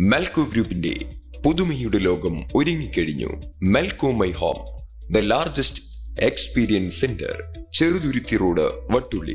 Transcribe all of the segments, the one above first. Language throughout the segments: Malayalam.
മെൽക്കോ ഗ്രൂപ്പിന്റെ പുതുമയുടെ ലോകം ഒരുങ്ങിക്കഴിഞ്ഞു Melco my home the largest experience centre Cheruthuruthy road Vattulli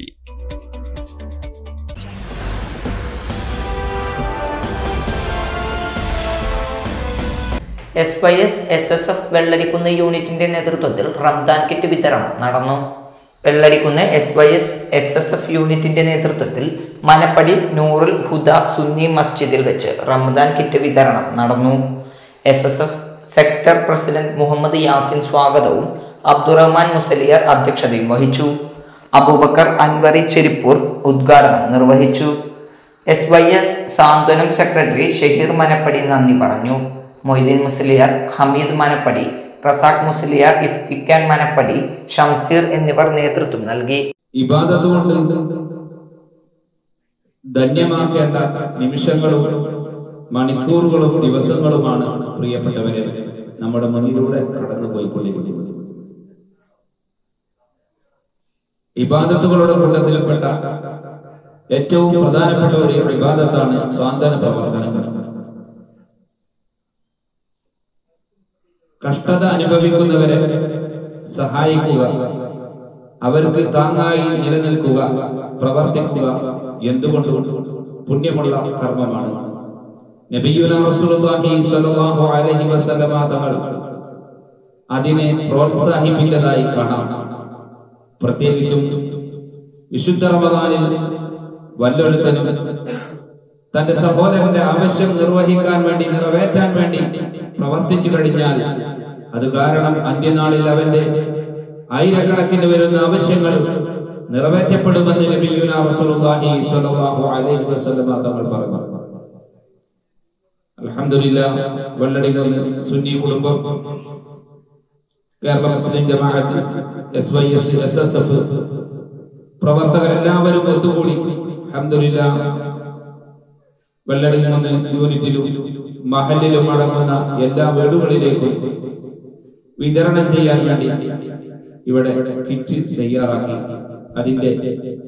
S Y S S S F Vellarikkundu യൂണിറ്റിന്റെ നേതൃത്വത്തിൽ റംദാൻ കിറ്റ് വിതരണം നടന്നു Vellarikkundu S Y S S S F യൂണിറ്റിന്റെ നേതൃത്വത്തിൽ മനപ്പടി നൂറുൽ ഹുദ സുന്നി മസ്ജിദിൽ വെച്ച് റംദാൻ കിറ്റ് വിതരണം നടന്നു S S F sector president Muhammad Yasin സ്വാഗതവും അബ്ദുറഹ്മാൻ മുസലിയർ അധ്യക്ഷതയും വഹിച്ചു അബൂബക്കർ അൻവറി ചെരിപ്പൂർ ഉദ്ഘാടനം നിർവഹിച്ചു എസ് വൈ എസ് സാന്ത്വനം സെക്രട്ടറി ഷഹീർ മനപ്പടി നന്ദി പറഞ്ഞു മൊയ്തീൻ മുസ്ലിയാർ ഹമീദ് മനപ്പടി റസാഖ് മുസ്ലിയാർ ഇഫ്തിക്കാൻ മനപ്പടി ഷംസീർ എന്നിവർ നേതൃത്വം നൽകി ഇബാദത്ത് കൊണ്ട് ധന്യമാക്കേണ്ട നിമിഷങ്ങളും മണിക്കൂറുകളും ദിവസങ്ങളുമാണ് പ്രിയപ്പെട്ടവരെ നമ്മുടെ മുന്നിലൂടെ കടന്നുപോയിക്കൊണ്ടിരിക്കുന്നത് ഇബാദത്തുകളുടെ കൂട്ടത്തിൽപ്പെട്ട ഏറ്റവും പ്രധാനപ്പെട്ട ഒരു ഇബാദത്താണ് സ്വാന്തന പ്രവർത്തനങ്ങൾ കഷ്ടത അനുഭവിക്കുന്നവരെ സഹായിക്കുക അവർക്ക് താങ്ങായി നിലനിൽക്കുക പ്രവർത്തിക്കുക എന്തുകൊണ്ടും പുണ്യമുള്ള കർമ്മമാണ് നബിയുന റസൂലുള്ളാഹി സ്വല്ലല്ലാഹു അലൈഹി വസല്ലമ തങ്ങൾ അതിനെ പ്രോത്സാഹിപ്പിച്ചതായി കാണാം പ്രത്യേകിച്ചും വിശുദ്ധ റമദാനിൽ വല്ലൊരുത്തനും തന്റെ സഹോദരന്റെ ആവശ്യം നിർവഹിക്കാൻ വേണ്ടി നിറവേറ്റാൻ വേണ്ടി പ്രവർത്തിച്ചു കഴിഞ്ഞാൽ അത് കാരണം അന്ത്യനാളിൽ അവന്റെ ആയിരക്കണക്കിന് വരുന്ന ആവശ്യങ്ങൾ നിറവേറ്റപ്പെടുമെന്ന് നബിയുന റസൂലുള്ളാഹി സ്വല്ലല്ലാഹു അലൈഹി വസല്ലമ തങ്ങൾ പറഞ്ഞു അൽഹംദുലില്ലാ വെള്ളടി നിന്ന് സുന്നി കുടുംബം Kerala Muslim Jamaat S Y S S S F പ്രവർത്തകരെല്ലാവരും ഒത്തുകൂടി അൽഹംദുലില്ലാ വെള്ളടി നിന്ന് യൂണിറ്റിലും മഹലിലും അടങ്ങുന്ന എല്ലാ വീടുകളിലേക്കും വിതരണം ചെയ്യാൻ വേണ്ടി ഇവിടെ കിറ്റ് തയ്യാറാക്കി അതിന്റെ